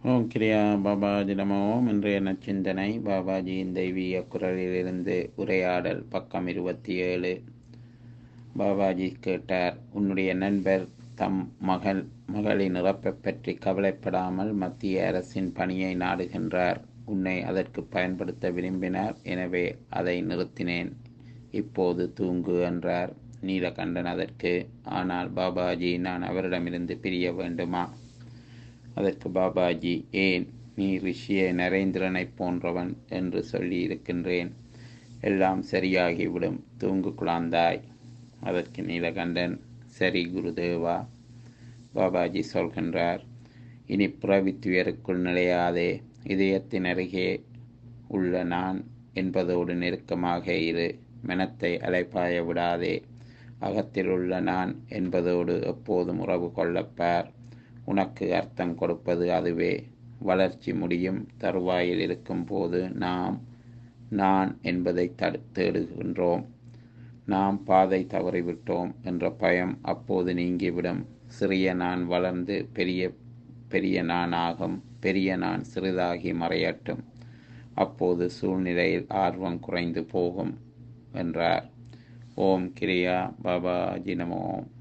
ஓம் கிரியா பாபாஜி நம ஓம் இன்றைய நச்சிந்தனை பாபாஜியின் தெய்வீக குரலிலிருந்து உரையாடல் பக்கம் இருபத்தி ஏழு பாபாஜி கேட்டார் உன்னுடைய நண்பர் தம் மகள் மகளின் இறப்பைப் பற்றி கவலைப்படாமல் மத்திய அரசின் பணியை நாடுகின்றார் உன்னை அதற்கு பயன்படுத்த விரும்பினார் எனவே அதை நிறுத்தினேன் இப்போது தூங்கு என்றார் நீலகண்டன் அதற்கு ஆனால் பாபாஜி நான் அவரிடமிருந்து பிரிய வேண்டுமா அதற்கு பாபாஜி ஏன் நீ ரிஷிய நரேந்திரனைப் போன்றவன் என்று சொல்லி இருக்கின்றேன் எல்லாம் சரியாகிவிடும் தூங்கு குழந்தாய் அதற்கு நீலகண்டன் சரி குருதேவா பாபாஜி சொல்கின்றார் இனி புறவித்துயருக்குள் நிலையாதே இதயத்தின் அருகே உள்ள நான் என்பதோடு நெருக்கமாக இரு மனத்தை அலைப்பாய விடாதே அகத்தில் உள்ள நான் என்பதோடு எப்போதும் உறவு கொள்ளப்பார் உனக்கு அர்த்தம் கொடுப்பது அதுவே வளர்ச்சி முடியும் தருவாயில் இருக்கும் போது நாம் நான் என்பதை தடு தேடுகின்றோம் நாம் பாதை தவறிவிட்டோம் என்ற பயம் அப்போது நீங்கிவிடும் சிறிய நான் வளர்ந்து பெரிய பெரிய நான் ஆகும் பெரிய நான் சிறிதாகி மறையட்டும் அப்போது சூழ்நிலையில் ஆர்வம் குறைந்து போகும் என்றார் ஓம் கிரியா பாபா ஜினமோம்